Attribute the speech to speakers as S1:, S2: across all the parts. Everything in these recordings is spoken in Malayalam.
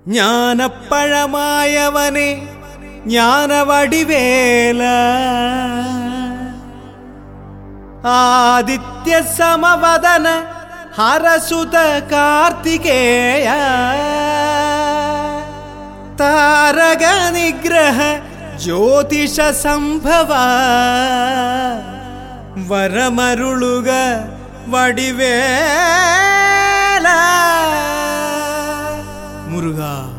S1: ജ്ഞാനപ്പഴമായവനെ ജ്ഞാനവടിവേല ആദിത്യ സമവദന ഹരസുത കാർത്തികേയ താരക നിഗ്രഹ ജ്യോതിഷ സംഭവ വരമരുളുക വടിവേല മുരുക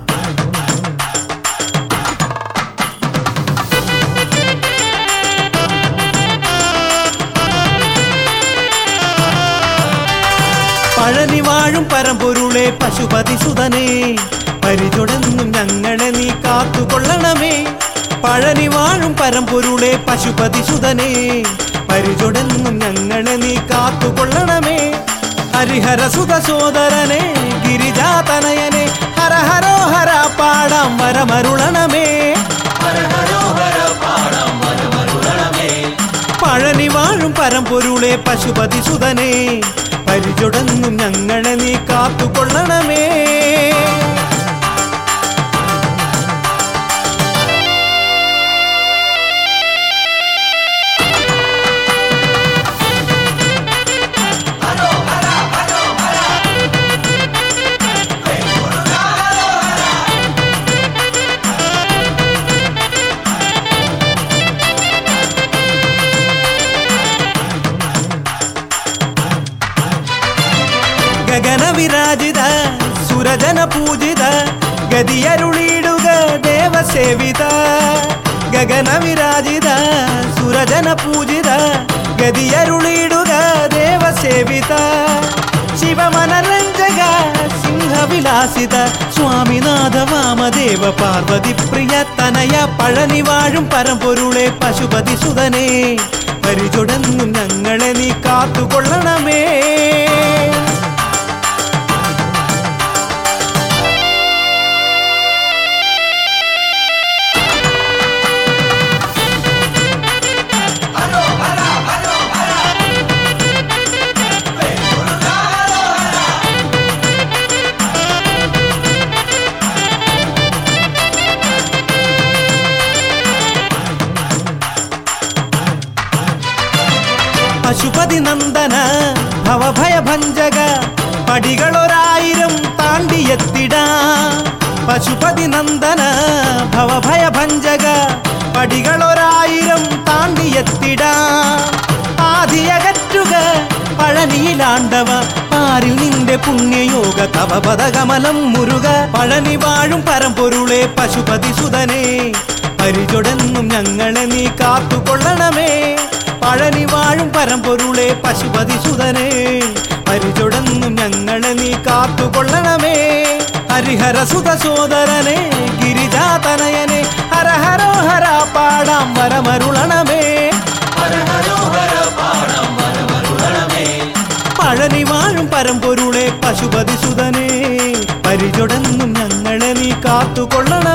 S1: പഴനി വാഴും പരമ്പൊരുളെ പശുപതി സുതനെ പരിചുടന്നും ഞങ്ങളെ നീ കാത്തുകൊള്ളണമേ പഴനി വാഴും പരമ്പൊരുളെ പശുപതി സുതനെ പരിചുടന്നും ഞങ്ങളെ നീ കാത്തുകൊള്ളണമേ ഹരിഹര സുത സോദരനെ ഗിരിജാതനയനെ ഹര ഹരോ ഹര പാടാം വരമരുളണമേ പഴനി വാഴും പരമ്പൊരുളെ പശുപതി സുതനെ പരിചുടന്നും ഞങ്ങളെ നീ കാത്തുകൊള്ളണമേ ഗഗന വിരാജിത സുരജന പൂജിത ഗതിയരുളിയിടുക ദേവസേവിത ഗഗന വിരാജിത സുരജന പൂജിത ഗതിയരുളിയിടുക ദേവസേവിത ശിവമനരഞ്ജക സിംഹവിലാസിത സ്വാമിനാഥ വാമദേവ പാർവതി പ്രിയ തനയ പഴനി വാഴും പരമ്പൊരുളെ പശുപതി സുതനെ പരിചുടന്നും ഞങ്ങളെ നീ കാത്തുകൊള്ളണമേ പശുപതി നന്ദന ഭവഭയ ഭഞ്ജക പടികളൊരായിരം താണ്ടിയെത്തിട പശുപതി നന്ദന ഭവഭയ ഭഞ്ജക പടികളൊരായിരം താണ്ടിയെത്തിട ആദിയകറ്റുക പഴനിയിലാണ്ടവ പാരിൽ നിന്റെ പുണ്യയോഗ തവപദകമലം മുരുക പഴനി വാഴും പരമ്പൊരുളെ പശുപതി സുതനെ പരിചൊടന്നും ഞങ്ങളെ നീ കാത്തുകൊള്ളണമേ പഴനി വാഴും പരമ്പൊരുളെ പശുപതി സുതനെ പരിചൊടന്നും ഞങ്ങളെ നീ കാത്തുകൊള്ളണമേ ഹരിഹര സുത സോദരനെ ഗിരിജാതനയനെ ഹര ഹരോ ഹര പാടാം വരമരുളണമേ പഴനി വാഴും പരമ്പൊരുളെ പശുപതി സുതനെ പരിചൊടന്നും ഞങ്ങളെ നീ കാത്തുകൊള്ളണമേ